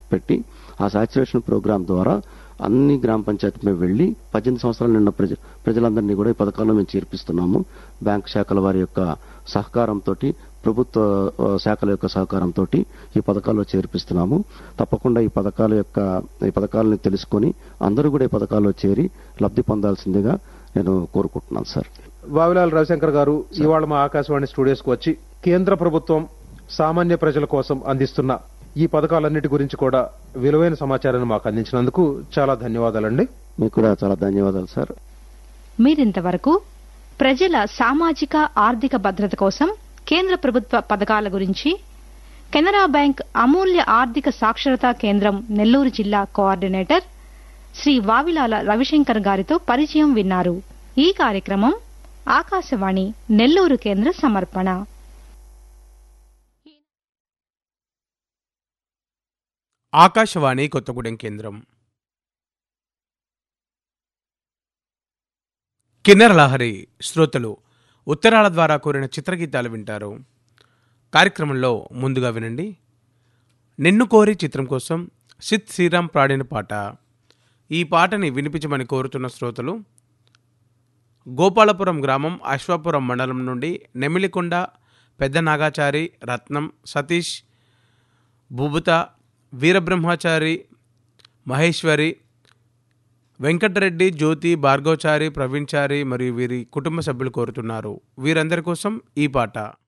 పెట్టి ఆ saturation programme ద్వారా అన్ని గ్రామ పంచాయతీ మీద వెళ్లి పద్దెనిమిది సంవత్సరాలు నిన్న ప్రజ ప్రజలందరినీ కూడా ఈ పథకాల్లో మేము చేర్పిస్తున్నాము బ్యాంక్ శాఖల వారి యొక్క సహకారంతో ప్రభుత్వ ఆ, శాఖల యొక్క సహకారంతో ఈ పథకాల్లో చేర్పిస్తున్నాము తప్పకుండా ఈ పథకాల యొక్క ఈ పథకాలను తెలుసుకొని అందరూ కూడా ఈ పథకాల్లో చేరి లబ్ధి పొందాల్సిందిగా నేను కోరుకుంటున్నాను సార్ వావిలాల్ రవిశంకర్ గారు ఇవాళ మా ఆకాశవాణి స్టూడియోస్ కు వచ్చి కేంద్ర ప్రభుత్వం సామాన్య ప్రజల కోసం అందిస్తున్న ఈ పథకాలన్నిటి గురించి కూడా విలువైన సమాచారాన్ని మాకు అందించినందుకు చాలా ధన్యవాదాలండి మీకు కూడా చాలా ధన్యవాదాలు సార్ మీరింతవరకు ప్రజల సామాజిక ఆర్థిక భద్రత కోసం కేంద్ర ప్రభుత్వ పథకాల గురించి కెనరా బ్యాంక్ అమూల్య ఆర్థిక సాక్షరతా కేంద్రం నెల్లూరు జిల్లా కోఆర్డినేటర్ శ్రీ వావిలాల రవిశంకర్ గారితో పరిచయం విన్నారు ఈ కార్యక్రమం ఆకాశవాణి నెల్లూరు కేంద్ర సమర్పణ ఆకాశవాణి కొత్తగూడెం కేంద్రం కిన్నెర లహరి శ్రోతలు ఉత్తరాల ద్వారా కోరిన చిత్రగీతాలు వింటారు కార్యక్రమంలో ముందుగా వినండి నిన్ను కోరి చిత్రం కోసం సిత్ శ్రీరామ్ పాడిన పాట ఈ పాటని వినిపించమని కోరుతున్న శ్రోతలు గోపాలపురం గ్రామం అశ్వాపురం మండలం నుండి నెమిలికొండ పెద్ద నాగాచారి రత్నం సతీష్ భూభుత వీరబ్రహ్మచారి మహేశ్వరి వెంకటరెడ్డి జ్యోతి భార్గవచారి ప్రవీణ్చారి మరియు వీరి కుటుంబ సభ్యులు కోరుతున్నారు వీరందరి కోసం ఈ పాట